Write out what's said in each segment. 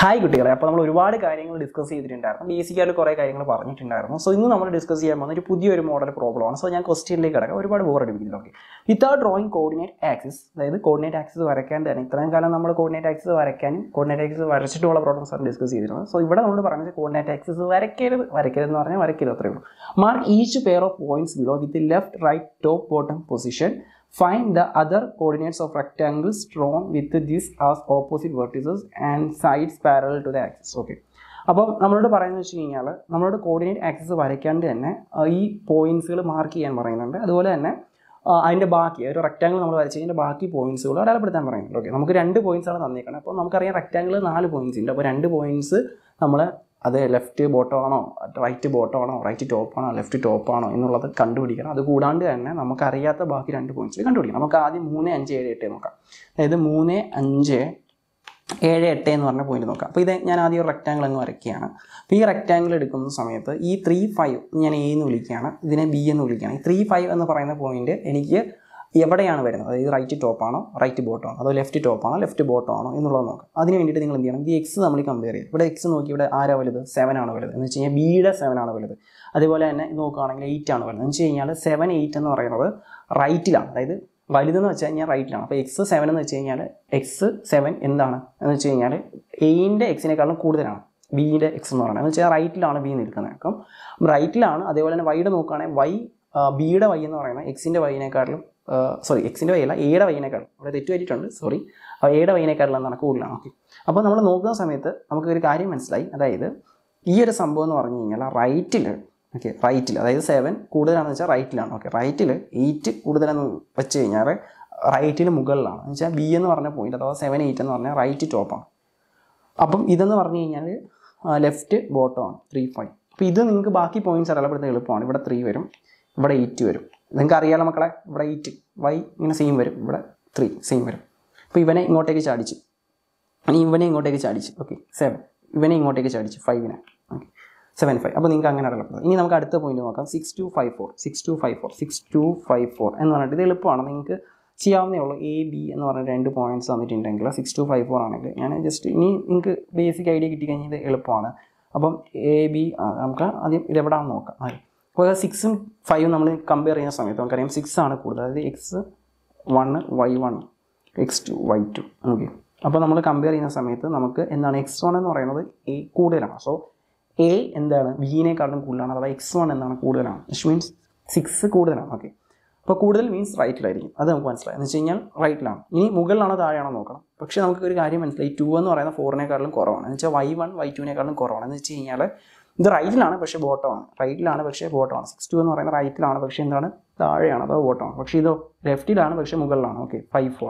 Hi കുട്ടികളെ അപ്പോൾ നമ്മൾ ഒരുപാട് കാര്യങ്ങൾ ഡിസ്കസ് ചെയ്തിട്ടുണ്ടായിരുന്നു ബേസിക്കായിട്ട് കുറേ കാര്യങ്ങൾ പറഞ്ഞിട്ടുണ്ടായിരുന്നു സോ ഇന്ന് നമ്മൾ ഡിസ്കസ് ചെയ്യാൻ പോകുന്ന ഒരു പുതിയൊരു മോഡൽ പ്രോബ്ലമാണ് സോ ഞാൻ ക്വസ്റ്റ്യനിലേക്ക് കിടക്കാം ഒരുപാട് ബോർ അടിപ്പിക്കുന്നില്ല okay without drawing coordinate axis അതായത് കോർഡിനേറ്റ് ആക്സിസ് വരയ്ക്കാൻ തന്നെ ഇത്രയും കാലം നമ്മൾ കോർഡിനേറ്റ് ആക്സിസ് വരയ്ക്കാനും കോർഡിനേറ്റ് ആക്സിസ് വരച്ചിട്ടുള്ള പ്രോബ്ലംസ് ആണ് ഡിസ്കസ് ചെയ്തിരുന്നത് സോ ഇവിടെ നമ്മൾ പറഞ്ഞത് കോർഡിനേറ്റ് ആക്സിസ് വരയ്ക്കരുത് വരയ്ക്കരുത് എന്ന് പറഞ്ഞാൽ വരയ്ക്കരുത് അത്രയേ ഉള്ളൂ mark each pair of points below with left right top bottom position Find the other coordinates of rectangles drawn with this as opposite vertices and sides parallel to the axis. Okay. അപ്പം നമ്മളോട് പറയുന്നത് വെച്ച് കഴിഞ്ഞാൽ നമ്മളോട് coordinate axis വരയ്ക്കാണ്ട് തന്നെ ആ, ഈ പോയിന്റ്സുകൾ mark ചെയ്യാൻ പറയുന്നുണ്ട് അതുപോലെ തന്നെ ആ, അതിൻ്റെ ബാക്കി ഒരു റെക്റ്റാങ്കിൾ നമ്മൾ വരച്ച് കഴിഞ്ഞാൽ ബാക്കി പോയിന്റ്സുകൾ അടയാളപ്പെടുത്താൻ പറയുന്നുണ്ട് ഓക്കെ നമുക്ക് രണ്ട് points ആണ് തന്നേക്കുന്നത് അപ്പോൾ നമുക്കറിയാം റെക്റ്റാങ്കിൾ നാല് പോയിന്റ്സ് ഉണ്ട് അപ്പോൾ രണ്ട് പോയിന്റ്സ് നമ്മൾ അത് ലെഫ്റ്റ് ബോട്ടം ആണോ റൈറ്റ് ബോട്ടം ആണോ റൈറ്റ് ടോപ്പ് ആണോ ലെഫ്റ്റ് ടോപ്പ് ആണോ എന്നുള്ളത് കണ്ടുപിടിക്കണം അത് കൂടാണ്ട് തന്നെ നമുക്കറിയാത്ത ബാക്കി രണ്ട് പോയിന്റ്സ് കണ്ടുപിടിക്കണം നമുക്ക് ആദ്യം മൂന്ന് അഞ്ച് ഏഴ് എട്ട് നോക്കാം അതായത് മൂന്ന് അഞ്ച് ഏഴ് എട്ട് എന്ന് പറഞ്ഞ പോയിന്റ് നോക്കാം അപ്പോൾ ഇത് ഞാൻ ആദ്യം ഒരു റെക്റ്റാങ്കിൾ അങ്ങ് വരയ്ക്കുകയാണ് അപ്പോൾ ഈ റെക്റ്റാങ്കിൾ എടുക്കുന്ന സമയത്ത് ഈ ത്രീ ഫൈവ് ഞാൻ എ എന്ന് വിളിക്കുകയാണ് ഇതിനെ ബി എന്ന് വിളിക്കുകയാണ് ഈ ത്രീ ഫൈവ് എന്ന് പറയുന്ന പോയിന്റ് എനിക്ക് എവിടെയാണ് വരുന്നത് അതായത് റൈറ്റ് ടോപ്പാണോ റൈറ്റ് ബോട്ടം ആണോ അതോ ലെഫ്റ്റ് ടോപ്പാണോ ലെഫ്റ്റ് ബോട്ടം ആണോ എന്നുള്ളത് നോക്കാം അതിന് വേണ്ടിയിട്ട് നിങ്ങൾ എന്ത് ചെയ്യണം ഈ എക്സ് നമ്മൾ കമ്പയർ ചെയ്യും ഇവിടെ എക്സ് നോക്കി ഇവിടെ ആരാ വലുത് സെവൻ ആണ് വലുത് എന്ന് വെച്ച് കഴിഞ്ഞാൽ ബിയുടെ സെവൻ ആണ് വലുത് അതുപോലെ തന്നെ ഇത് നോക്കുകയാണെങ്കിൽ എയ്റ്റ് ആണ് വലുത് എന്ന് വെച്ച് കഴിഞ്ഞാൽ സെവൻ എയ്റ്റ് എന്ന് പറയുന്നത് റൈറ്റിലാണ് അതായത് വലുതെന്ന് വെച്ച് കഴിഞ്ഞാൽ റൈറ്റിലാണ് അപ്പോൾ എക്സ് സെവൻ എന്ന് വെച്ച് കഴിഞ്ഞാൽ എക്സ് സെവൻ എന്താണ് എന്ന് വെച്ച് കഴിഞ്ഞാൽ എയിൻ്റെ എക്സിനേക്കാളും കൂടുതലാണ് ബിയുടെ എക്സ് എന്ന് പറയുന്നത് എന്ന് വെച്ചാൽ റൈറ്റിലാണ് ബി നിൽക്കുന്നത് അപ്പം റൈറ്റിലാണ് അതേപോലെ തന്നെ വൈയുടെ നോക്കുകയാണെങ്കിൽ വൈ ബിയുടെ വൈ എന്ന് പറയുന്നത് എക്സിൻ്റെ വൈനേക്കാളും സോറി എക്സിൻ്റെ വൈ അല്ല എയുടെ വൈനേക്കാളും അവിടെ തെറ്റ് പറ്റിയിട്ടുണ്ട് സോറി എയുടെ വൈനേക്കാളും എന്താണ് കൂടുതലാണ് ഓക്കെ അപ്പോൾ നമ്മൾ നോക്കുന്ന സമയത്ത് നമുക്ക് ഒരു കാര്യം മനസ്സിലായി അതായത് ഈ ഒരു സംഭവം എന്ന് പറഞ്ഞു കഴിഞ്ഞാൽ റൈറ്റിൽ ഓക്കെ റൈറ്റിൽ അതായത് സെവൻ കൂടുതലാണെന്ന് വെച്ചാൽ റൈറ്റിലാണ് ഓക്കെ റൈറ്റിൽ എയ്റ്റ് കൂടുതലെന്ന് വെച്ച് കഴിഞ്ഞാൽ റൈറ്റിന് മുകളിലാണ് എന്ന് വെച്ചാൽ ബി എന്ന് പറഞ്ഞ പോയിന്റ് അഥവാ സെവൻ എയ്റ്റ് എന്ന് പറഞ്ഞാൽ റൈറ്റ് ടോപ്പാണ് അപ്പം ഇതെന്ന് പറഞ്ഞു കഴിഞ്ഞാൽ ലെഫ്റ്റ് ബോട്ടമാണ് ത്രീ ഫൈവ് അപ്പോൾ ഇത് നിങ്ങൾക്ക് ബാക്കി പോയിന്റ്സ് അടയാളപ്പെടുത്താൻ എളുപ്പമാണ് ഇവിടെ ത്രീ വരും ഇവിടെ എയ്റ്റ് വരും നിങ്ങൾക്ക് അറിയാലോ മക്കളെ ഇവിടെ എയ്റ്റ് വൈ ഇങ്ങനെ സെയിം വരും ഇവിടെ ത്രീ സെയിം വരും അപ്പോൾ ഇവനെ ഇങ്ങോട്ടേക്ക് ചാടിച്ച് ഇനി ഇവനെ ഇങ്ങോട്ടേക്ക് ചാടിച്ച് ഓക്കെ സെവൻ ഇവനെ ഇങ്ങോട്ടേക്ക് ചാടിച്ച് ഫൈവിനെ ഓക്കെ സെവൻ ഫൈവ് അപ്പോൾ നിങ്ങൾക്ക് അങ്ങനെ അടയാളപ്പെടുത്താം ഇനി നമുക്ക് അടുത്ത പോയിന്റ് നോക്കാം six two five four six two five four six two five four എന്ന് പറഞ്ഞിട്ട് ഇത് എളുപ്പമാണ് നിങ്ങൾക്ക് ചെയ്യാവുന്നേ ഉള്ളൂ എ ബി എന്ന് പറഞ്ഞ രണ്ട് പോയിന്റ്സ് തന്നിട്ടുണ്ടെങ്കിൽ സിക്സ് ടു ഫൈവ് ഫോർ ആണെങ്കിൽ ഞാൻ ജസ്റ്റ് ഇനി നിങ്ങൾക്ക് ബേസിക് ഐഡിയ കിട്ടിക്കഴിഞ്ഞാൽ ഇത് എളുപ്പമാണ് അപ്പം എ ബി നമുക്ക് ആദ്യം ഇത് എവിടെയാണെന്ന് നോക്കാം ആദ്യം അപ്പോൾ സിക്സും ഫൈവും നമ്മൾ കമ്പയർ ചെയ്യുന്ന സമയത്ത് നമുക്കറിയാം സിക്സ് ആണ് കൂടുതൽ അതായത് x one y one x two y two okay അപ്പോൾ നമ്മൾ കമ്പയർ ചെയ്യുന്ന സമയത്ത് നമുക്ക് എന്താണ് എക്സ് വൺ എന്ന് പറയുന്നത് എ കൂടുതലാണ് സോ എ എന്താണ് വിനേക്കാളും കൂടുതലാണ് അഥവാ എക്സ് വൺ എന്താണ് കൂടുതലാണ് വിച്ച് മീൻസ് സിക്സ് കൂടുതലാണ് ഓക്കെ അപ്പോൾ കൂടുതൽ മീൻസ് റൈറ്റിലായിരിക്കും അത് നമുക്ക് മനസ്സിലായി എന്ന് വെച്ച് കഴിഞ്ഞാൽ റൈറ്റിലാണ് ഇനി മുകളിലാണോ താഴെയാണോ നോക്കണം പക്ഷേ നമുക്ക് ഒരു കാര്യം മനസ്സിലായി ടു എന്ന് പറയുന്ന ഫോറിനേക്കാളും കുറവാണ് എന്ന് വെച്ചാൽ വൈ വൺ വൈ ടുവിനേക്കാളും കുറവാണ് എന്ന് വെച്ച് കഴിഞ്ഞാൽ ഇത് റൈറ്റിലാണ് പക്ഷേ ബോട്ടമാണ് റൈറ്റിലാണ് പക്ഷേ ബോട്ടമാണ് സിക്സ് ടു എന്ന് പറയുന്ന റൈറ്റിലാണ് പക്ഷേ എന്താണ് താഴെയാണ് അതോ ബോട്ടമാണ് പക്ഷേ ഇതോ ലെഫ്റ്റിലാണ് പക്ഷേ മുകളിലാണ് ഓക്കെ ഫൈവ് ഫോർ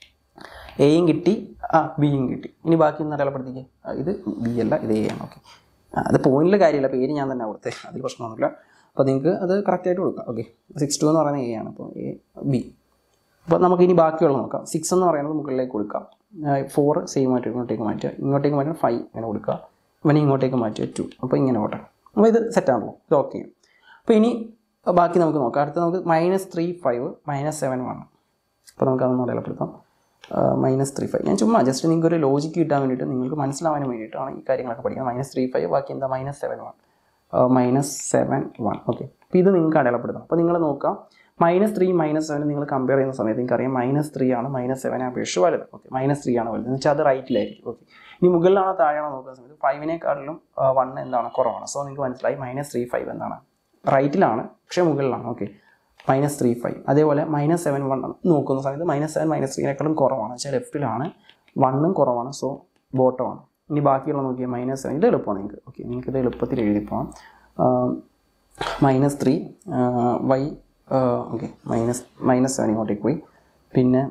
എയും കിട്ടി ആ ബിയും കിട്ടി ഇനി ബാക്കി ഒന്ന് അടയാളപ്പെടുത്തിക്കേ ആ, ഇത് ബി അല്ല ഇത് എ ആണ് ഓക്കെ അത് പോയിന്റിൽ കാര്യമില്ല പേര് ഞാൻ തന്നെ കൊടുത്തേ അതിൽ പ്രശ്നമൊന്നുമില്ല അപ്പോൾ നിങ്ങൾക്ക് അത് കറക്റ്റായിട്ട് കൊടുക്കാം ഓക്കെ സിക്സ് ടു എന്ന് പറയുന്നത് എ ആണ് അപ്പോൾ എ ബി അപ്പോൾ നമുക്ക് ഇനി ബാക്കിയുള്ള നോക്കാം സിക്സ് എന്ന് പറയുന്നത് മുകളിലേക്ക് കൊടുക്കാം ഫോർ സെയിം ആയിട്ട് ഇങ്ങോട്ടേക്ക് മാറ്റുക ഇങ്ങോട്ടേക്ക് മാറ്റുക ഫൈവ് ഇങ്ങനെ കൊടുക്കുക ഇവനെ ഇങ്ങോട്ടേക്ക് മാറ്റുക ടു അപ്പോൾ ഇങ്ങനെ പോട്ടെ അപ്പോൾ ഇത് സെറ്റാണല്ലോ ഇത് ഓക്കെ അപ്പോൾ ഇനി ബാക്കി നമുക്ക് നോക്കാം അടുത്ത നമുക്ക് minus three five minus seven one അപ്പോൾ നമുക്ക് അതൊന്ന് അടയാളപ്പെടുത്താം മൈനസ് ത്രീ ഫൈവ് ഞാൻ ചുമ്മാ ജസ്റ്റ് നിങ്ങൾക്ക് ഒരു ലോജിക്ക് കിട്ടാൻ വേണ്ടിയിട്ട് നിങ്ങൾക്ക് മനസ്സിലാവാൻ വേണ്ടിയിട്ടാണ് ഈ കാര്യങ്ങളൊക്കെ പഠിക്കുന്നത് മൈനസ് ത്രീ ഫൈവ് ബാക്കി എന്താ minus seven one minus seven one okay അപ്പോൾ ഇത് നിങ്ങൾക്ക് അടയാളപ്പെടുത്താം അപ്പോൾ നിങ്ങൾ നോക്കാം മൈനസ് ത്രീ മൈനസ് സെവൻ നിങ്ങൾ കമ്പയർ ചെയ്യുന്ന സമയത്ത് നിങ്ങൾക്ക് അറിയാം മൈനസ് ത്രീ ആണ് മൈനസ് സെവനെ അപേക്ഷിച്ച് വലുത് ഓക്കെ മൈനസ് ത്രീ ആണ് വലുത് എന്ന് വെച്ചാൽ അത് റൈറ്റിലായിരിക്കും ഓക്കെ ഇനി മുകളിലാണോ താഴെയാണോ നോക്കുന്ന സമയത്ത് ഫൈവിനേക്കാളിലും വൺ എന്താണ് കുറവാണ് സോ നിങ്ങൾക്ക് മനസ്സിലായി മൈനസ് ത്രീ ഫൈവ് എന്താണ് റൈറ്റിലാണ് പക്ഷേ മുകളിലാണ് ഓക്കെ മൈനസ് ത്രീ ഫൈവ് അതേപോലെ മൈനസ് സെവൻ വൺ നോക്കുന്ന സമയത്ത് മൈനസ് സെവൻ മൈനസ് ത്രീനേക്കാളും കുറവാണ് വെച്ചാൽ ലെഫ്റ്റിലാണ് വണ്ണും കുറവാണ് സോ ബോട്ടമാണ് ഇനി ബാക്കിയുള്ള നോക്കിയാൽ മൈനസ് സെവൻ ഇത് എളുപ്പമാണ് നിങ്ങൾക്ക് ഓക്കെ നിങ്ങൾക്ക് ഇത് എളുപ്പത്തിൽ എഴുതി പോകാം minus three y okay minus minus seven ഇങ്ങോട്ടേക്ക് പോയി പിന്നെ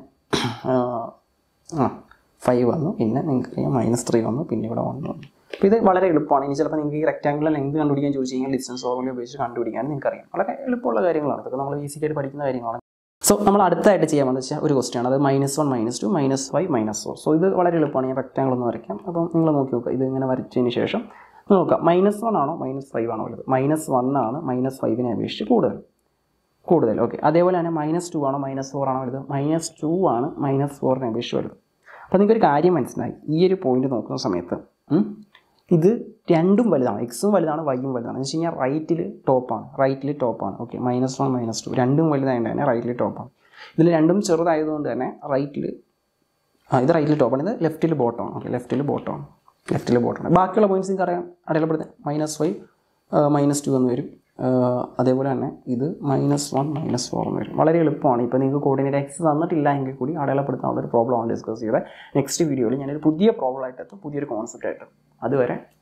ആ ഫൈവ് വന്നു പിന്നെ നിങ്ങൾക്ക് അറിയാം മൈനസ് ത്രീ വന്നു പിന്നെ ഇവിടെ വന്നു വന്നു അപ്പോൾ ഇത് വളരെ എളുപ്പമാണ് ഇനി ചിലപ്പോൾ നിങ്ങൾക്ക് ഈ റെക്റ്റാങ്കിളിലെ ലെങ്ത് കണ്ടുപിടിക്കാൻ ചോദിച്ചു കഴിഞ്ഞാൽ ഡിസ്റ്റൻസ് ഫോർമുല ഉപയോഗിച്ച് കണ്ടുപിടിക്കാൻ നിങ്ങൾക്ക് അറിയാം വളരെ എളുപ്പമുള്ള കാര്യങ്ങളാണ് ഇതൊക്കെ നമ്മൾ ഈസിക്ക് ആയിട്ട് പഠിക്കുന്ന കാര്യങ്ങളാണ് സോ നമ്മൾ അടുത്തായിട്ട് ചെയ്യാമെന്ന് വെച്ചാൽ ഒരു ക്വസ്റ്റ്യൻ ആണ് അത് minus one minus two minus five minus four so ഇത് വളരെ എളുപ്പമാണ് ഞാൻ റെക്റ്റാങ്കിൾ ഒന്ന് വരയ്ക്കാം അപ്പം നിങ്ങൾ നോക്കി നോക്കുക ഇത് ഇങ്ങനെ വരച്ചതിന് ശേഷം നോക്കാം മൈനസ് വൺ ആണോ മൈനസ് ഫൈവ് ആണോ വലുത് മൈനസ് വൺ ആണ് മൈനസ് ഫൈവിനെ അപേക്ഷിച്ച് കൂടുതൽ കൂടുതൽ ഓക്കെ അതേപോലെ തന്നെ മൈനസ് ടു ആണോ മൈനസ് ഫോർ ആണോ വലുത് മൈനസ് ടു ആണ് മൈനസ് ഫോറിനെ അപേക്ഷിച്ച് വലുത് അപ്പോൾ നിങ്ങൾക്ക് ഒരു കാര്യം മനസ്സിലായി ഈ ഒരു പോയിന്റ് നോക്കുന്ന സമയത്ത് ഉം. ഇത് രണ്ടും വലുതാണ് എക്സും വലുതാണ് വൈയും വലുതാണ് എന്ന് വെച്ച് കഴിഞ്ഞാൽ റൈറ്റിൽ ടോപ്പാണ് റൈറ്റിൽ ടോപ്പാണ് okay minus one minus two രണ്ടും വലുതായതുകൊണ്ട് തന്നെ റൈറ്റിൽ ടോപ്പാണ് ഇതിൽ രണ്ടും ചെറുതായതുകൊണ്ട് തന്നെ റൈറ്റിൽ ആ ഇത് റൈറ്റിൽ ടോപ്പാണ് ഇത് ലെഫ്റ്റിൽ ബോട്ടമാണ് ഓക്കെ ലെഫ്റ്റിൽ ബോട്ടമാണ് ലെഫ്റ്റിൽ ബോട്ടമാണ് ബാക്കിയുള്ള പോയിന്റ്സ് നിങ്ങൾക്ക് അറിയാം അടയാളപ്പെടുത്താൻ മൈനസ് ഫൈവ് മൈനസ് ടു എന്ന് വരും ആ, അതേപോലെ തന്നെ ഇത് മൈനസ് വൺ മൈനസ് ഫോർ എന്ന് വരും വളരെ എളുപ്പമാണ് ഇപ്പോൾ നിങ്ങൾക്ക് കോർഡിനേറ്റ് എക്സ് തന്നിട്ടില്ല എങ്കിൽ കൂടി അടയാളപ്പെടുത്താനുള്ള ഒരു പ്രോബ്ലമാണ് ഡിസ്കസ് ചെയ്തത് നെക്സ്റ്റ് വീഡിയോയിൽ ഞാനൊരു പുതിയ പ്രോബ്ലം ആയിട്ട് എത്തും പുതിയൊരു കോൺസെപ്റ്റ് ആയിട്ട് അതുവരെ